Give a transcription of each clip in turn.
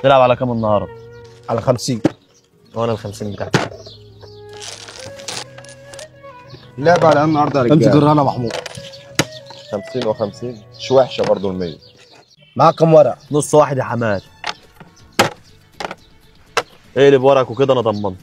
تلعب على كام النهارده على 50 وانا ال 50 بتاعتي اللعبة على النهارده يا انت رجاله جرانه يا محمود 50 و50 مش وحشة برضه ال 100 معاك كام ورق نص واحد يا حماد اقلب ورقك وكده انا ضمنت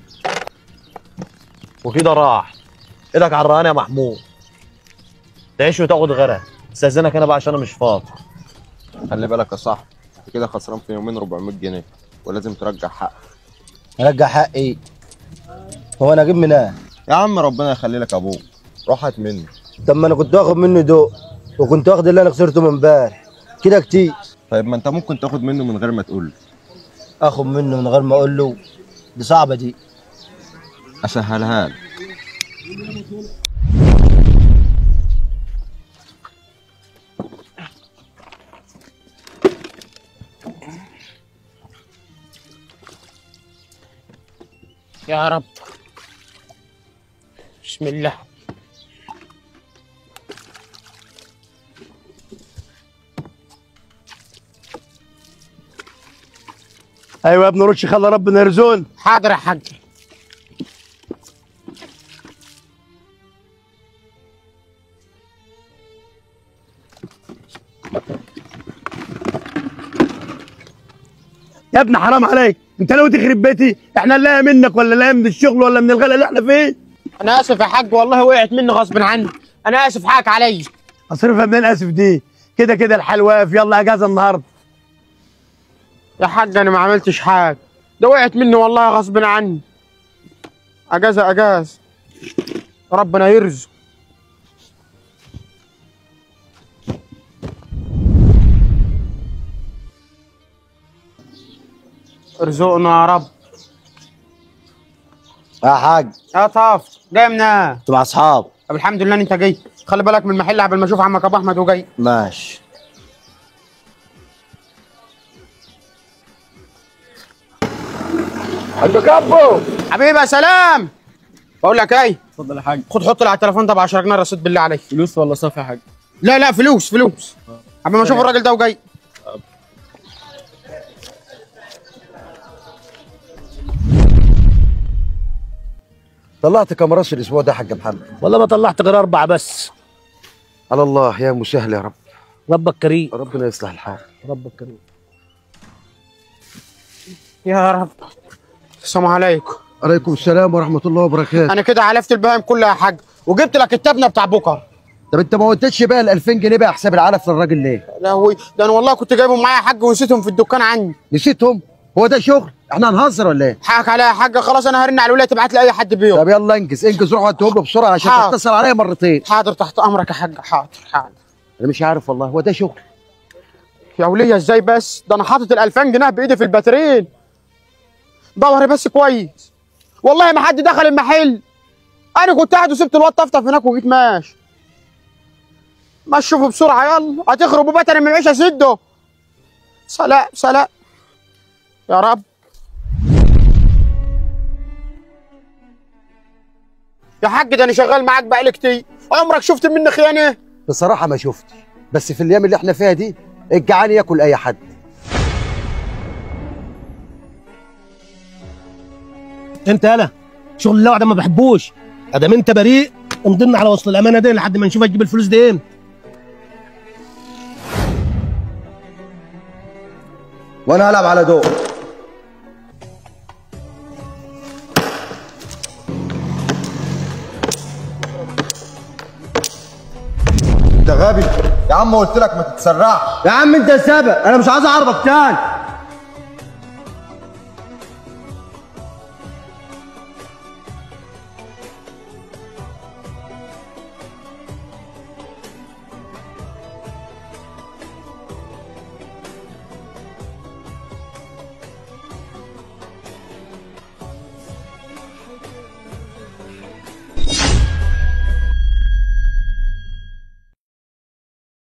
وكده راح ايدك على الرهان يا محمود تعيش وتاخد غرق استاذنك انا بقى عشان انا مش فاضي خلي بالك يا صاحبي انت كده خسران في يومين 400 جنيه ولازم ترجع حقك رجع حقي هو انا اجيب منين يا عم ربنا يخلي لك ابوك راحت مني طب ما انا كنت واخد منه دو وكنت واخد اللي انا خسرته من امبارح كده كتير طيب ما انت ممكن تاخد منه من غير ما تقول لي اخد منه من غير ما اقول له دي صعبه دي اسهلها لك يا رب بسم الله ايوه يا ابن رشي خلى ربنا يرزقنا حاضر يا حاج يا ابن حرام عليك انت لو تخرب بيتي احنا نلاقي منك ولا نلاقي من الشغل ولا من الغلا اللي احنا فيه انا اسف يا حاج والله وقعت مني غصب عني انا اسف حقك عليا اصرفها منين اسف دي كده كده الحال واقف يلا اجازه النهارده يا حاج انا ما عملتش حاجه ده وقعت مني والله غصب عني اجازه اجازه ربنا يرزق ارزقنا يا رب يا حاج يا طاف جاي منين انتوا مع اصحاب طب الحمد لله ان انت جاي خلي بالك من المحل قبل ما اشوف عمك ابو احمد وجاي ماشي حبيبي يا سلام بقول لك ايه اتفضل يا حاج خد حط لي على التليفون ده ب 10 جنيه رصيد بالله عليك فلوس ولا صافي يا حاج لا لا فلوس فلوس قبل ما اشوف الراجل ده وجاي طلعت كام راس الاسبوع ده يا حاج محمد والله ما طلعت غير أربعة بس على الله يا مسهل يا رب ربك كريم ربنا يصلح الحال ربك كريم يا رب السلام عليكم عليكم السلام ورحمه الله وبركاته انا كده علفت البهايم كلها يا حاج وجبت لك التبنه بتاع بكره طب انت ما قلتش بقى ال 2000 جنيه بقى حساب العلف للراجل ليه يا لهوي ده انا والله كنت جايبهم معايا يا حاج ونسيتهم في الدكان عندي نسيتهم هو ده شغل احنا هنهزر ولا ايه حقك عليا يا حاج خلاص انا هرن على الولايه تبعت لي اي حد بيهم طب يلا انجز انجز روح وديهم له بسرعه عشان حاضر. تتصل عليا مرتين حاضر تحت امرك يا حاج حاضر حاضر انا مش عارف والله هو ده شغل يا وليه ازاي بس ده انا حاطط ال 2000 جنيه بايدي في الباترين ظهري بس كويس والله ما حد دخل المحل انا كنت قاعد وسبت الواد طفطف هناك وجيت ماشي ما شوفوا بسرعه يلا هتخربوا باتري من العيش اسده سلام سلام يا رب يا حاج ده انا شغال معاك بقالي كتير عمرك شفت مني خيانه بصراحه ما شفتش بس في الايام اللي احنا فيها دي الجعان ياكل اي حد أنت يالا شغل اللوع ده ما بحبوش أدام أنت بريء امضينا على وصل الأمانة دي لحد ما نشوف هتجيب الفلوس دي إمتى وانا هلعب على دور انت غبي يا عم قلت لك ما تتسرعش يا عم انت السبب انا مش عايز اعرفك تاني